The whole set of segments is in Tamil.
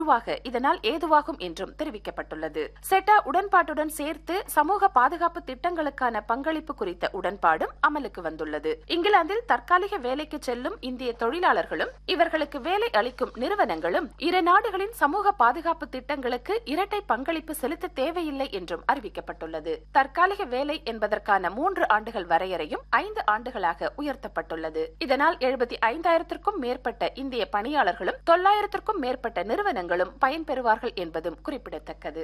வலுவாக இதனால் ஏதுவாகும் என்றும் தெரிவிக்கப்பட்டுள்ளது செட்டா உடன்பாட்டுடன் சேர்த்து சமூக பாதுகாப்பு திட்டங்களுக்கான பங்களிப்பு குறித்த உடன்பாடும் அமலுக்கு வந்துள்ளது இங்கிலாந்தில் தற்காலிக வேலைக்கு செல்லும் இந்திய தொழிலாளர்களும் இவர்களுக்கு வேலை அளிக்கும் நிறுவனங்களும் இரு நாடுகளின் சமூக பாதுகாப்பு திட்டங்களுக்கு இரட்டை பங்களிப்பு செலுத்த தேவையில்லை என்றும் அறிவிக்கப்பட்டுள்ளது தற்காலிக வேலை என்பதற்கான மூன்று ஆண்டுகள் வரையறையும் ஐந்து ஆண்டுகளாக உயர்த்தப்பட்டுள்ளது இதனால் எழுபத்தி ஐந்தாயிரத்திற்கும் மேற்பட்ட இந்திய பணியாளர்களும் தொள்ளாயிரத்திற்கும் மேற்பட்ட நிறுவனங்களும் பயன்பெறுவார்கள் என்பதும் குறிப்பிடத்தக்கது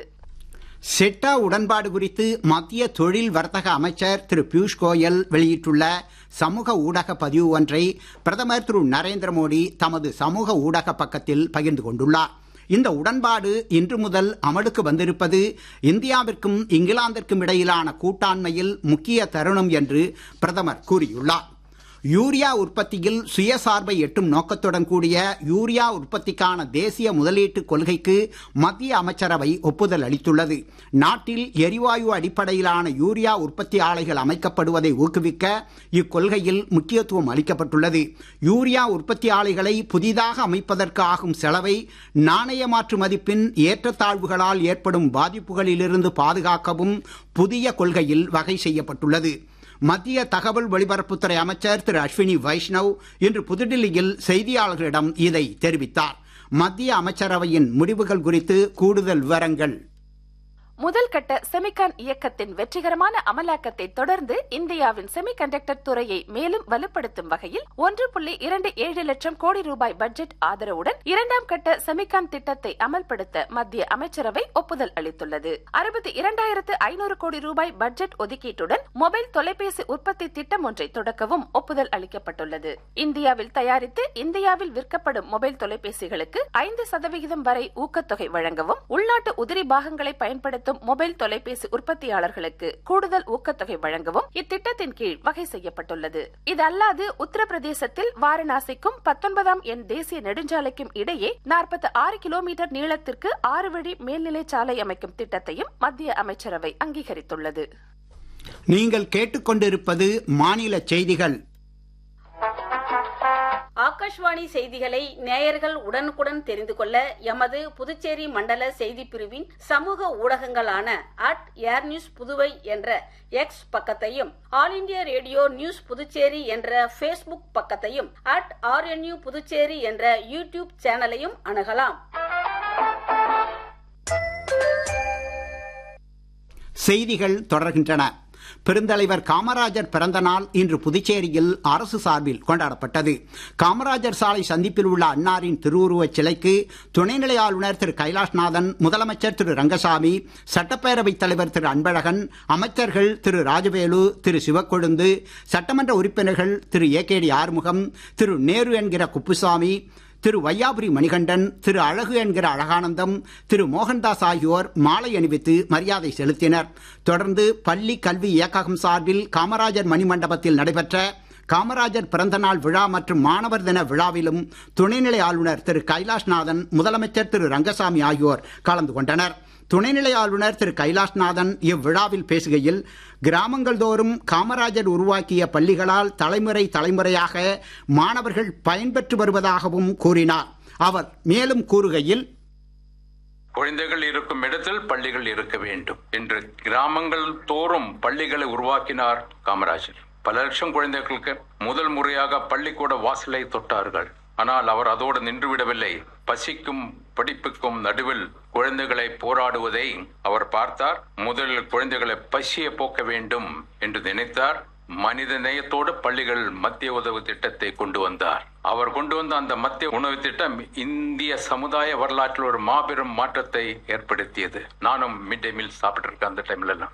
செட்டா உடன்பாடு குறித்து மத்திய தொழில் வர்த்தக அமைச்சர் திரு பியூஷ் கோயல் வெளியிட்டுள்ள சமூக ஊடக பதிவு ஒன்றை பிரதமர் திரு நரேந்திர மோடி தமது சமூக ஊடக பக்கத்தில் பகிர்ந்து கொண்டுள்ளார் இந்த உடன்பாடு இன்று முதல் அமலுக்கு வந்திருப்பது இந்தியாவிற்கும் இங்கிலாந்திற்கும் இடையிலான கூட்டாண்மையில் முக்கிய தருணம் என்று பிரதமர் கூறியுள்ளார் யூரியா உற்பத்தியில் சுயசார்பை எட்டும் நோக்கத்துடன் கூடிய யூரியா உற்பத்திக்கான தேசிய முதலீட்டு கொள்கைக்கு மத்திய அமைச்சரவை ஒப்புதல் அளித்துள்ளது நாட்டில் எரிவாயு அடிப்படையிலான யூரியா உற்பத்தி ஆலைகள் அமைக்கப்படுவதை ஊக்குவிக்க இக்கொள்கையில் முக்கியத்துவம் அளிக்கப்பட்டுள்ளது யூரியா உற்பத்தி ஆலைகளை புதிதாக அமைப்பதற்கு ஆகும் செலவை நாணய மாற்று மதிப்பின் ஏற்றத்தாழ்வுகளால் ஏற்படும் பாதிப்புகளிலிருந்து பாதுகாக்கவும் புதிய கொள்கையில் வகை செய்யப்பட்டுள்ளது மத்திய தகவல் ஒலிபரப்புத்துறை அமைச்சர் திரு அஸ்வினி வைஷ்ணவ் இன்று புதுடில்லியில் செய்தியாளர்களிடம் இதை தெரிவித்தார் மத்திய அமைச்சரவையின் முடிவுகள் குறித்து கூடுதல் விவரங்கள் முதல் கட்ட செமிகான் இயக்கத்தின் வெற்றிகரமான அமலாக்கத்தை தொடர்ந்து இந்தியாவின் செமிகண்டக்டர் துறையை மேலும் வலுப்படுத்தும் வகையில் ஒன்று புள்ளி இரண்டு ஏழு லட்சம் கோடி ரூபாய் பட்ஜெட் ஆதரவுடன் இரண்டாம் கட்ட செமிகான் திட்டத்தை அமல்படுத்த மத்திய அமைச்சரவை ஒப்புதல் அளித்துள்ளது அறுபத்தி இரண்டாயிரத்து ஐநூறு கோடி ரூபாய் பட்ஜெட் ஒதுக்கீட்டுடன் மொபைல் தொலைபேசி உற்பத்தி திட்டம் ஒன்றை தொடக்கவும் ஒப்புதல் அளிக்கப்பட்டுள்ளது இந்தியாவில் தயாரித்து இந்தியாவில் விற்கப்படும் மொபைல் தொலைபேசிகளுக்கு ஐந்து சதவிகிதம் வரை ஊக்கத்தொகை வழங்கவும் உள்நாட்டு உதிரி பாகங்களை பயன்படுத்த பயன்படுத்தும் மொபைல் தொலைபேசி உற்பத்தியாளர்களுக்கு கூடுதல் ஊக்கத்தொகை வழங்கவும் இத்திட்டத்தின் கீழ் வகை செய்யப்பட்டுள்ளது இது அல்லாது உத்தரப்பிரதேசத்தில் வாரணாசிக்கும் பத்தொன்பதாம் எண் தேசிய நெடுஞ்சாலைக்கும் இடையே நாற்பத்தி ஆறு கிலோமீட்டர் நீளத்திற்கு ஆறு வழி மேல்நிலை சாலை அமைக்கும் திட்டத்தையும் மத்திய அமைச்சரவை அங்கீகரித்துள்ளது நீங்கள் கேட்டுக்கொண்டிருப்பது மாநில செய்திகள் ஆகாஷ்வாணி செய்திகளை நேயர்கள் உடனுக்குடன் தெரிந்து கொள்ள எமது புதுச்சேரி மண்டல செய்தி பிரிவின் சமூக ஊடகங்களான அட் ஏர் நியூஸ் புதுவை என்ற எக்ஸ் பக்கத்தையும் All India Radio News Puducherry என்ற ஃபேஸ்புக் பக்கத்தையும் அட் ஆர்என்யூ புதுச்சேரி என்ற யூடியூப் சேனலையும் அணுகலாம் செய்திகள் தொடர்கின்றன பெருந்தலைவர் காமராஜர் பிறந்த நாள் இன்று புதுச்சேரியில் அரசு சார்பில் கொண்டாடப்பட்டது காமராஜர் சாலை சந்திப்பில் உள்ள அன்னாரின் திருவுருவச் சிலைக்கு துணைநிலை ஆளுநர் திரு கைலாஷ்நாதன் முதலமைச்சர் திரு ரங்கசாமி சட்டப்பேரவைத் தலைவர் திரு அன்பழகன் அமைச்சர்கள் திரு ராஜவேலு திரு சிவக்கொழுந்து சட்டமன்ற உறுப்பினர்கள் Thiru A K D Arumugam Thiru Nehru என்கிற குப்புசாமி திரு வையாபுரி மணிகண்டன் திரு அழகு என்கிற அழகானந்தம் திரு மோகன்தாஸ் ஆகியோர் மாலை அணிவித்து மரியாதை செலுத்தினர் தொடர்ந்து பள்ளி கல்வி இயக்ககம் சார்பில் காமராஜர் மணிமண்டபத்தில் நடைபெற்ற காமராஜர் பிறந்தநாள் விழா மற்றும் மாணவர் தின விழாவிலும் துணைநிலை ஆளுநர் திரு கைலாஷ்நாதன் முதலமைச்சர் திரு ரங்கசாமி ஆகியோர் கலந்து கொண்டனர் துணைநிலை ஆளுநர் திரு கைலாஷ்நாதன் இவ்விழாவில் பேசுகையில் கிராமங்கள் தோறும் காமராஜர் உருவாக்கிய பள்ளிகளால் தலைமுறை தலைமுறையாக மாணவர்கள் பயன்பெற்று வருவதாகவும் கூறினார் அவர் மேலும் கூறுகையில் குழந்தைகள் இருக்கும் இடத்தில் பள்ளிகள் இருக்க வேண்டும் என்று கிராமங்கள் தோறும் பள்ளிகளை உருவாக்கினார் காமராஜர் பல லட்சம் குழந்தைகளுக்கு முதல் முறையாக பள்ளிக்கூட வாசலை தொட்டார்கள் ஆனால் அவர் அதோடு நின்றுவிடவில்லை பசிக்கும் படிப்புக்கும் நடுவில் குழந்தைகளை போராடுவதை அவர் பார்த்தார் முதலில் குழந்தைகளை பசியை போக்க வேண்டும் என்று நினைத்தார் மனித நேயத்தோடு பள்ளிகள் மத்திய உதவு திட்டத்தை கொண்டு வந்தார் அவர் கொண்டு வந்த அந்த மத்திய உணவு திட்டம் இந்திய சமுதாய வரலாற்றில் ஒரு மாபெரும் மாற்றத்தை ஏற்படுத்தியது நானும் மிட் டே மீல் சாப்பிட்டு அந்த டைம்ல எல்லாம்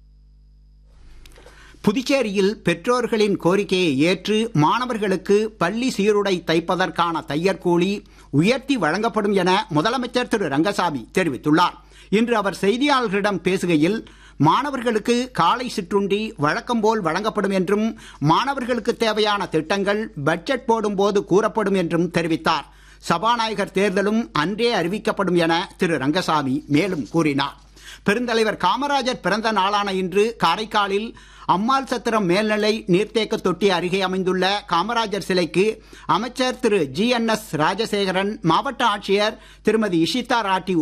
புதுச்சேரியில் பெற்றோர்களின் கோரிக்கையை ஏற்று மாணவர்களுக்கு பள்ளி சீருடை தைப்பதற்கான தையற்கூலி உயர்த்தி வழங்கப்படும் என முதலமைச்சர் திரு ரங்கசாமி தெரிவித்துள்ளார் இன்று அவர் செய்தியாளர்களிடம் பேசுகையில் மாணவர்களுக்கு காலை சிற்றுண்டி வழக்கம் போல் வழங்கப்படும் என்றும் மாணவர்களுக்கு தேவையான திட்டங்கள் பட்ஜெட் போடும் போது கூறப்படும் என்றும் தெரிவித்தார் சபாநாயகர் தேர்தலும் அன்றே அறிவிக்கப்படும் என திரு ரங்கசாமி மேலும் கூறினார் பெருந்தலைவர் காமராஜர் பிறந்த நாளான இன்று காரைக்காலில் அம்மாள் சத்திரம் மேல்நிலை நீர்த்தேக்க தொட்டி அருகே அமைந்துள்ள காமராஜர் சிலைக்கு அமைச்சர் Thiru G N S Rajasekaran மாவட்ட ஆட்சியர் திருமதி இஷிதா ராட்டி